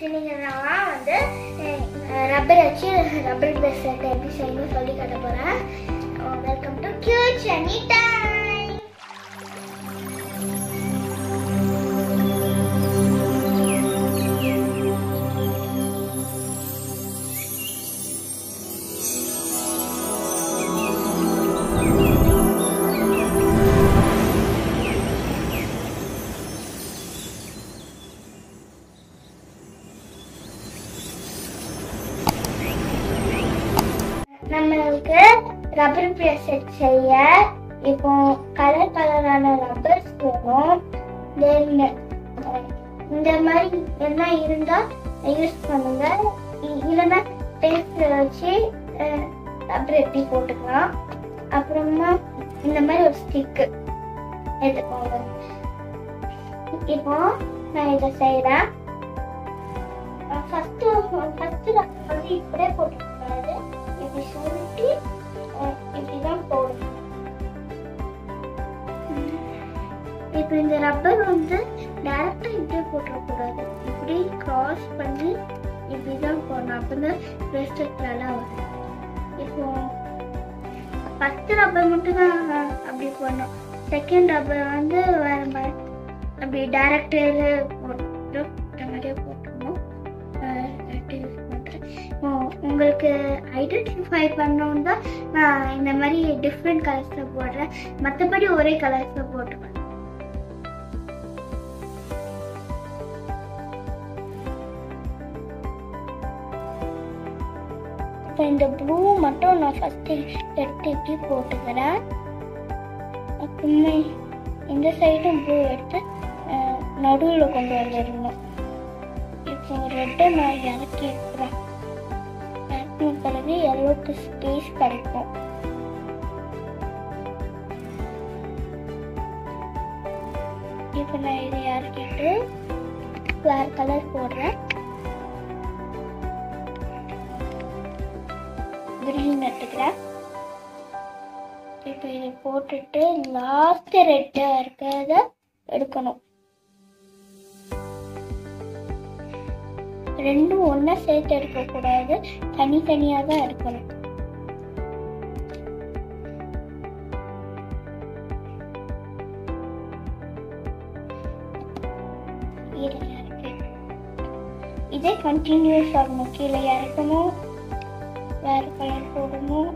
இன்னைக்கு நான் வந்து ரப்பர் வச்சு ரப்பர் பிரெஸ்லெட் எப்படி செய்யணும் சொல்லி காட்ட போகிறேன் welcome to cute sunny time நம்மளுக்கு ரப்பர் பிரேஸ்லெட் செய்ய இப்போ கலர் கலரான ரப்பர்ஸ் வேணும் தென் இந்த மாதிரி என்ன இருந்தா யூஸ் பண்ணுங்க இ- இல்லைன்னா பேஸ்ட்ல வச்சு ரப்பர் எப்படி போட்டுக்கலாம் அப்புறமா இந்த மாதிரி ஒரு ஸ்டிக்கு எடுத்துக்கோங்க இப்போ நான் இதை செய்கிறேன் ஃபர்ஸ்ட் ஃபர்ஸ்ட் வந்து இப்படியே போட்டுக்கூடாது இப்படி சுருட்டி அஹ், இப்படிதான் போடணும் இப்போ இந்த ரப்பர் வந்து டேரக்டா இப்படியே போட்டுறக்கூடாது இப்படி கிராஸ் பண்ணி இப்படிதான் போடணும் அப்பதான் பிரேஸ்லெட் நல்லா வரும் இப்போ ஃபர்ஸ்ட் ரப்பர் மட்டும் தான் அப்படி போடணும் செகண்ட் ரப்பர் வந்து வேற மாதிரி அப்படி டேரக்டர் போட்டு இந்த மாதிரியே போட்டுக்கணும் யூஸ் பண்ணுறேன் உங்களுக்கு ஐடென்டிஃபை பண்ணணும் தான் நான் இந்த மாதிரி டிஃப்ரெண்ட் கலர்ஸில் போடுறேன் மற்றபடி ஒரே கலர்ஸில் போட்டுருவேன் இப்போ இந்த ப்ளூ மட்டும் நான் ஃபஸ்ட்டு எடுத்து இப்படி போட்டுக்கிறேன் அப்புறமே இந்த சைடும் ப்ளூ எடுத்து நடுவில் கொண்டு வந்துடணும் இப்போ ரெட்டை நான் இறக்கி இருக்கிறேன் இறக்கின பிறகு எல்லோக்கு ஸ்பேஸ் கிடைக்கும் இப்போ நான் இதை இறக்கிட்டு வேற கலர் போடுறேன் கிரீன் எடுத்துக்கிறேன் இப்போ இதை போட்டுட்டு லாஸ்ட் ரெட்டா இருக்கிறத எடுக்கணும் ரெண்டும் ஒண்ணா சேர்த்து எடுக்கக்கூடாது தனித்தனியாக தான் எடுக்கணும் இதை இறக்கு. இதே கண்டினியூஸ் ஆகணும் கீழே இறக்கணும் வேற கலர் போடணும்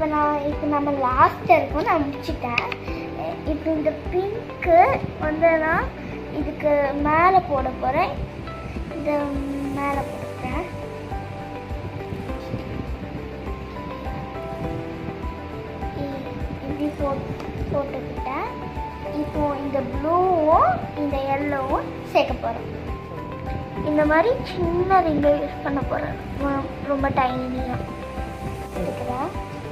இப்போ நான் இப்போ நம்ம லாஸ்ட் இருக்கும் நான் முடிச்சிட்டேன் அஹ் இப்போ இந்த பிங்க்கு வந்து நான் இதுக்கு மேலே போட போகிறேன் இந்த மேலே போட்டுக்கிறேன் இ- இப்படி போட்டு போட்டுக்கிட்டேன் இப்போ இந்த ப்ளூவும் இந்த எல்லோவும் சேர்க்க போகிறேன் இந்த மாதிரி சின்ன ரிங்கை யூஸ் பண்ண போகிறேன் ரொம்ப டைனியாக எடுக்கிறேன்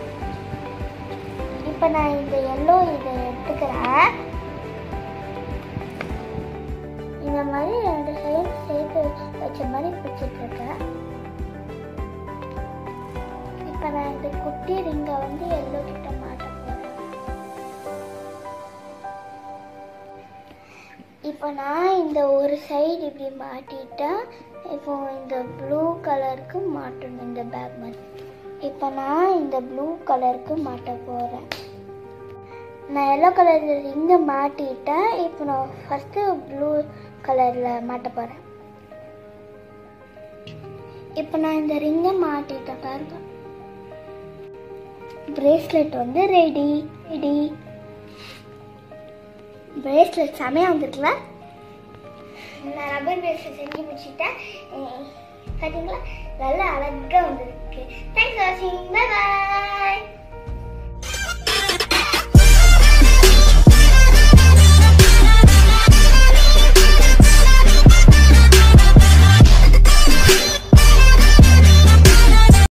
இப்போ நான் இந்த எல்லோ இதை எடுத்துக்கிறேன் இந்த மாதிரி ரெண்டு சைடு சேர்த்து வச்ச மாதிரி பிடிச்சிட்டு இருக்கேன் இப்போ நான் இந்த குட்டி ரிங்கை வந்து எல்லோ கிட்ட மாட்ட போகிறேன் இப்போ நான் இந்த ஒரு சைடு இப்படி மாட்டிட்டேன் இப்போ இந்த ப்ளூ கலருக்கு மாட்டணும் இந்த பேக் மாதிரி இப்போ நான் இந்த ப்ளூ கலருக்கு மாட்ட போகிறேன் நான் எல்லோ கலரில் ரிங்கை மாட்டிட்டேன் இப்போ நான் ஃபஸ்ட்டு ப்ளூ கலரில் மாட்ட போகிறேன் இப்போ நான் இந்த ரிங்கை மாட்டிட்டேன் பாருங்க பிரேஸ்லெட் வந்து ரெடி ரெடி பிரேஸ்லெட் செமையாக வந்துருக்குல நான் ரப்பர் பிரேஸ்லெட் செஞ்சு முடிச்சிட்டேன் அஹ் பார்த்தீங்களா நல்லா அழகாக வந்திருக்கு தேங்க்ஸ் ஃபார் வாட்சிங் பை பாய்